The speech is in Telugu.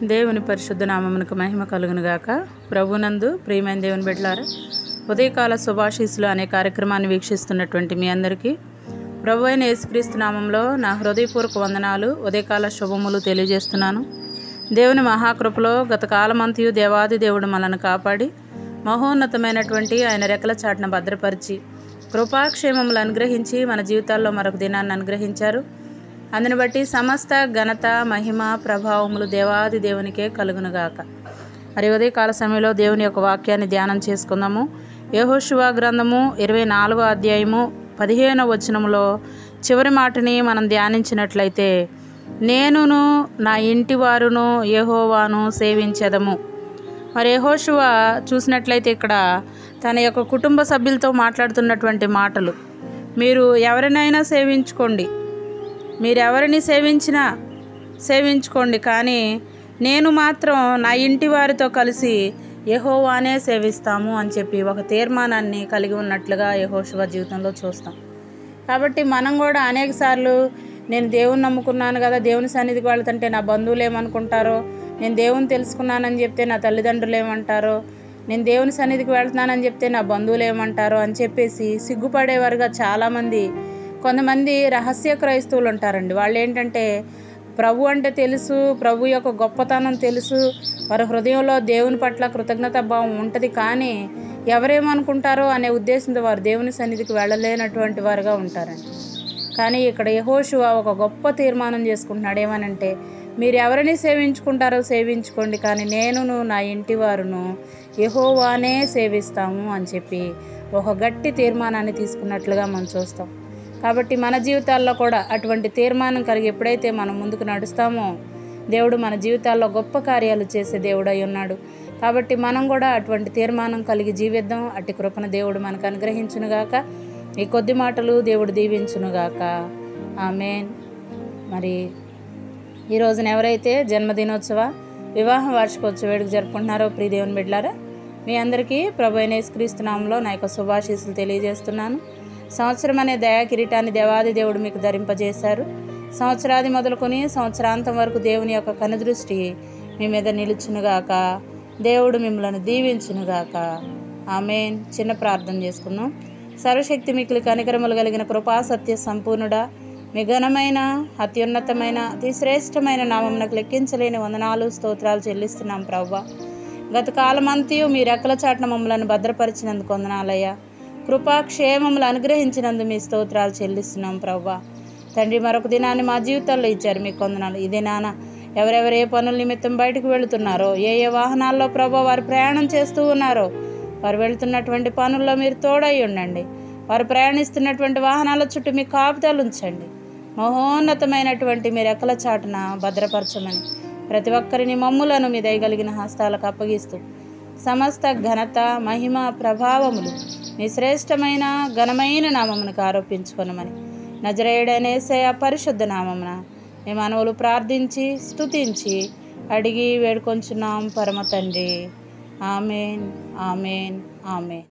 దేవుని పరిశుద్ధ నామమునకు మహిమ కలుగును గాక ప్రభునందు ప్రియమైన దేవుని బిడ్డలారా ఉదయకాల శుభాశీస్సులు అనే కార్యక్రమాన్ని వీక్షిస్తున్నటువంటి మీ అందరికీ ప్రభు అయిన యేసుక్రీస్తు నామంలో నా హృదయపూర్వక వందనాలు ఉదయకాల శుభములు తెలియజేస్తున్నాను దేవుని మహాకృపలో గత కాలమంతయు దేవాది దేవుడు మనల్ని కాపాడి మహోన్నతమైనటువంటి ఆయన రెక్కల చాటున భద్రపరిచి కృపాక్షేమములు అనుగ్రహించి మన జీవితాల్లో మరొక దినాన్ని అనుగ్రహించారు అందుని బట్టి సమస్త ఘనత మహిమ ప్రభావములు దేవాది దేవునికే కలుగునుగాక మరి ఉదయకాల సమయంలో దేవుని యొక్క వాక్యాన్ని ధ్యానం చేసుకుందాము యెహోషువ గ్రంథము ఇరవై నాలుగో అధ్యాయము పదిహేనవ వచనములో చివరి మాటని మనం ధ్యానించినట్లయితే నేనును నా ఇంటి వారును యెహోవాను సేవించెదము మరి యెహోషువ చూసినట్లయితే ఇక్కడ తన యొక్క కుటుంబ సభ్యులతో మాట్లాడుతున్నటువంటి మాటలు మీరు ఎవరినైనా సేవించుకోండి మీరు ఎవరిని సేవించినా సేవించుకోండి కానీ నేను మాత్రం నా ఇంటి వారితో కలిసి యహోవానే సేవిస్తాము అని చెప్పి ఒక తీర్మానాన్ని కలిగి ఉన్నట్లుగా యహోశివ జీవితంలో చూస్తాం కాబట్టి మనం కూడా అనేక సార్లు నేను దేవుని నమ్ముకున్నాను కదా దేవుని సన్నిధికి వెళ్తుంటే నా బంధువులు ఏమనుకుంటారో నేను దేవుని తెలుసుకున్నానని చెప్తే నా తల్లిదండ్రులు ఏమంటారో నేను దేవుని సన్నిధికి వెళ్తున్నానని చెప్తే నా బంధువులు ఏమంటారో అని చెప్పేసి సిగ్గుపడేవారుగా చాలామంది కొంతమంది రహస్య క్రైస్తవులు ఉంటారండి వాళ్ళు ఏంటంటే ప్రభు అంటే తెలుసు ప్రభు యొక్క గొప్పతనం తెలుసు వారి హృదయంలో దేవుని పట్ల కృతజ్ఞత భావం ఉంటుంది కానీ ఎవరేమనుకుంటారో అనే ఉద్దేశంతో వారు దేవుని సన్నిధికి వెళ్ళలేనటువంటి వారుగా ఉంటారండి కానీ ఇక్కడ యహోశువ ఒక గొప్ప తీర్మానం చేసుకుంటున్నాడు ఏమనంటే మీరు ఎవరిని సేవించుకుంటారో సేవించుకోండి కానీ నేనును నా ఇంటి వారును యహోవానే సేవిస్తాము అని చెప్పి ఒక గట్టి తీర్మానాన్ని తీసుకున్నట్లుగా మనం చూస్తాం కాబట్టి మన జీవితాల్లో కూడా అటువంటి తీర్మానం కలిగి ఎప్పుడైతే మనం ముందుకు నడుస్తామో దేవుడు మన జీవితాల్లో గొప్ప కార్యాలు చేసే దేవుడు అయి ఉన్నాడు కాబట్టి మనం కూడా అటువంటి తీర్మానం కలిగి జీవిద్దాం అట్టి కృపణ దేవుడు మనకు అనుగ్రహించునుగాక ఈ కొద్ది మాటలు దేవుడు దీవించునుగాక ఆమెన్ మరి ఈ రోజున ఎవరైతే జన్మదినోత్సవ వివాహ వార్షికోత్సవ వేడుక జరుపుకుంటున్నారో ప్రియ దేవుని బిడ్లారా మీ అందరికీ ప్రభు అయిన యేసుక్రీస్తునామంలో నా యొక్క శుభాశీస్సులు తెలియజేస్తున్నాను సంవత్సరం అనే దయా కిరీటాన్ని దేవాది దేవుడు మీకు ధరింపజేశారు సంవత్సరాది మొదలుకొని సంవత్సరాంతం వరకు దేవుని యొక్క కనుదృష్టి మీ మీద నిలుచునుగాక దేవుడు మిమ్మల్ని దీవించునుగాక ఆమెన్ చిన్న ప్రార్థన చేసుకుందాం సర్వశక్తి మిక్కిలి కనికరములు కలిగిన కృపా సత్య సంపూర్ణుడా మీ ఘనమైన అత్యున్నతమైన అతి శ్రేష్టమైన నామమునకు లెక్కించలేని వందనాలు స్తోత్రాలు చెల్లిస్తున్నాం ప్రవ్వ గత కాలమంతయు మీ రెక్కల చాటున మమ్మల్ని భద్రపరిచినందుకు వందనాలయ్యా కృపాక్షేమములు అనుగ్రహించినందు మీ స్తోత్రాలు చెల్లిస్తున్నాం ప్రవ్వా తండ్రి మరొక దినాన్ని మా జీవితాల్లో ఇచ్చారు మీ కొందనాలు ఇదే నాన్న ఎవరెవరు ఏ పనుల నిమిత్తం బయటకు వెళుతున్నారో ఏ ఏ వాహనాల్లో ప్రభా వారు ప్రయాణం చేస్తూ ఉన్నారో వారు వెళుతున్నటువంటి పనుల్లో మీరు తోడై ఉండండి వారు ప్రయాణిస్తున్నటువంటి వాహనాల చుట్టూ మీ కాపుతాలు ఉంచండి మహోన్నతమైనటువంటి మీ రెక్కల చాటున భద్రపరచమని ప్రతి ఒక్కరిని మమ్ములను మీ దయగలిగిన హస్తాలకు అప్పగిస్తూ సమస్త ఘనత మహిమ ప్రభావములు మీ శ్రేష్టమైన ఘనమైన నామమునకు ఆరోపించుకొనమని నజరేయుడనేసే ఆ పరిశుద్ధ నామమున మీ మనవులు ప్రార్థించి స్తుతించి అడిగి వేడుకొంచున్నాం పరమ తండ్రి ఆమెన్ ఆమెన్ ఆమెన్